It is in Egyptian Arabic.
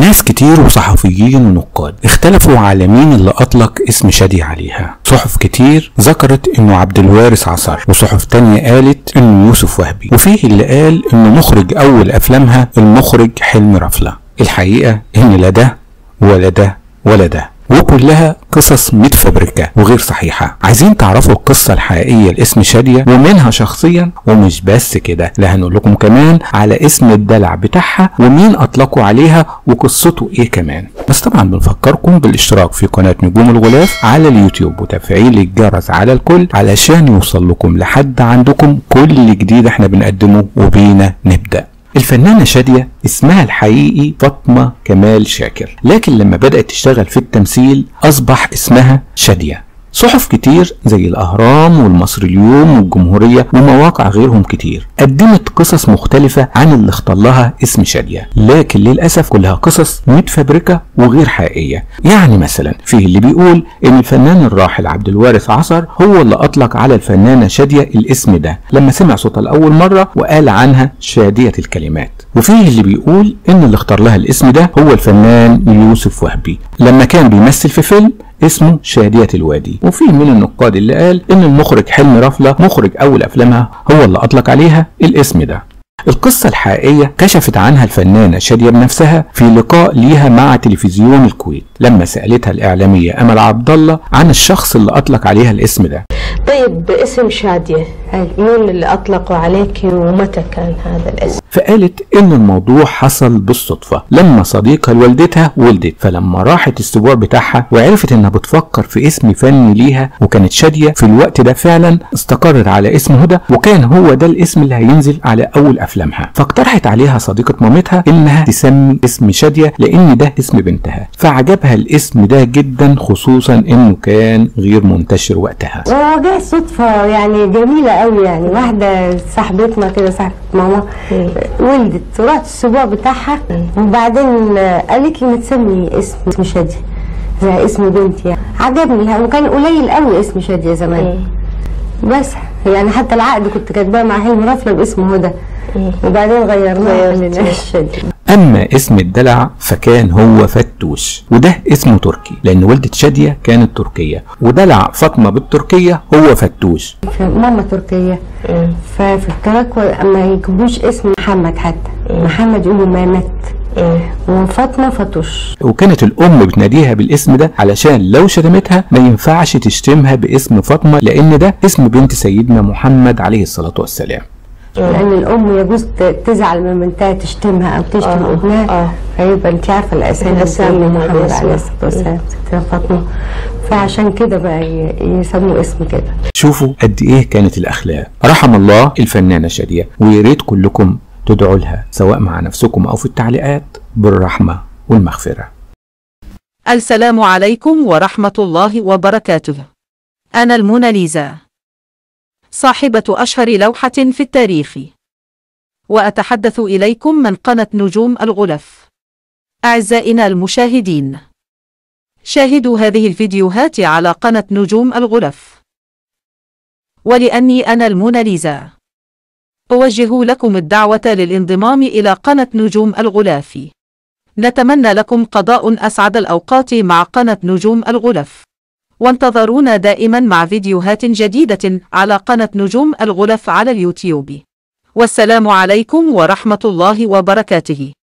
ناس كتير وصحفيين ونقاد اختلفوا على مين اللي اطلق اسم شادية عليها صحف كتير ذكرت انه عبد الوارث عصر وصحف تانية قالت انه يوسف وهبي وفيه اللي قال انه مخرج اول افلامها المخرج حلمي رفلة الحقيقة ان لا ده ولا ده ولا ده وكلها قصص متفبركة وغير صحيحة عايزين تعرفوا القصة الحقيقية لاسم شادية ومنها شخصيا ومش بس كده لا هنقول لكم كمان على اسم الدلع بتاعها ومين اطلقوا عليها وقصته ايه كمان بس طبعا بنفكركم بالاشتراك في قناة نجوم الغلاف على اليوتيوب وتفعيل الجرس على الكل علشان يوصل لكم لحد عندكم كل جديد احنا بنقدمه وبينا نبدأ الفنانة شادية اسمها الحقيقي فاطمة كمال شاكر لكن لما بدأت تشتغل في التمثيل أصبح اسمها شادية صحف كتير زي الأهرام والمصري اليوم والجمهورية ومواقع غيرهم كتير قدمت قصص مختلفة عن اللي اختار لها اسم شادية لكن للأسف كلها قصص متفبركة وغير حقيقية يعني مثلا فيه اللي بيقول إن الفنان الراحل عبد الوارث عصر هو اللي أطلق على الفنانة شادية الاسم ده لما سمع صوتها لأول مرة وقال عنها شادية الكلمات وفيه اللي بيقول إن اللي اختار لها الاسم ده هو الفنان يوسف وهبي لما كان بيمثل في فيلم اسمه شادية الوادي وفي من النقاد اللي قال ان المخرج حلمي رفلة مخرج اول افلامها هو اللي اطلق عليها الاسم ده القصة الحقيقية كشفت عنها الفنانة شادية بنفسها في لقاء ليها مع تلفزيون الكويت لما سألتها الإعلامية أمل عبد الله عن الشخص اللي أطلق عليها الاسم ده طيب اسم شادية مين اللي أطلقوا عليك ومتى كان هذا الاسم؟ فقالت ان الموضوع حصل بالصدفة لما صديقها لوالدتها ولدت فلما راحت الاسبوع بتاعها وعرفت انها بتفكر في اسم فني ليها وكانت شادية في الوقت ده فعلا استقرت على اسم هدى وكان هو ده الاسم اللي هينزل على اول افلامها فاقترحت عليها صديقة مامتها انها تسمي اسم شادية لان ده اسم بنتها فعجبها الاسم ده جدا خصوصا انه كان غير منتشر وقتها وجاء صدفة يعني جميلة قوي يعني واحدة صاحبتنا كده صاحبة ماما ولدت ورحت الاسبوع بتاعها وبعدين قالت لي ما تسمي اسم اسم شادية زي اسم بنتي يعني عجبني وكان قليل قوي اسم شادية زمان بس يعني حتى العقد كنت كاتباه مع حلمي رفلة باسم هدى وبعدين غيرناه خليناه شادية أما اسم الدلع فكان هو فتوش وده اسمه تركي لأن والدة شادية كانت تركية ودلع فاطمة بالتركية هو فتوش ماما تركية ففي التراك ما يجيبوش اسم محمد حتى محمد يقولوا مامت وفاطمة فتوش وكانت الأم بتناديها بالاسم ده علشان لو شتمتها ما ينفعش تشتمها باسم فاطمة لأن ده اسم بنت سيدنا محمد عليه الصلاة والسلام لان الام يجوز تزعل من بنتها تشتمها او تشتم آه، ابنها آه. فيبقى انت عارفه الاسامي الأسامي بتاعت محمد محمد عليه عليه الصلاه والسلام ستنا فاطمه فعشان كده بقى ي- يسموا اسم كده شوفوا قد إيه كانت الأخلاق رحم الله الفنانة شادية ويا ريت كلكم تدعوا لها سواء مع نفسكم أو في التعليقات بالرحمة والمغفرة السلام عليكم ورحمة الله وبركاته. أنا الموناليزا. صاحبة أشهر لوحة في التاريخ. وأتحدث إليكم من قناة نجوم الغلف. أعزائنا المشاهدين. شاهدوا هذه الفيديوهات على قناة نجوم الغلف. ولأني أنا الموناليزا. أوجه لكم الدعوة للانضمام إلى قناة نجوم الغلاف. نتمنى لكم قضاء أسعد الأوقات مع قناة نجوم الغلف. وانتظرونا دائما مع فيديوهات جديدة على قناة نجوم الغلف على اليوتيوب. والسلام عليكم ورحمة الله وبركاته.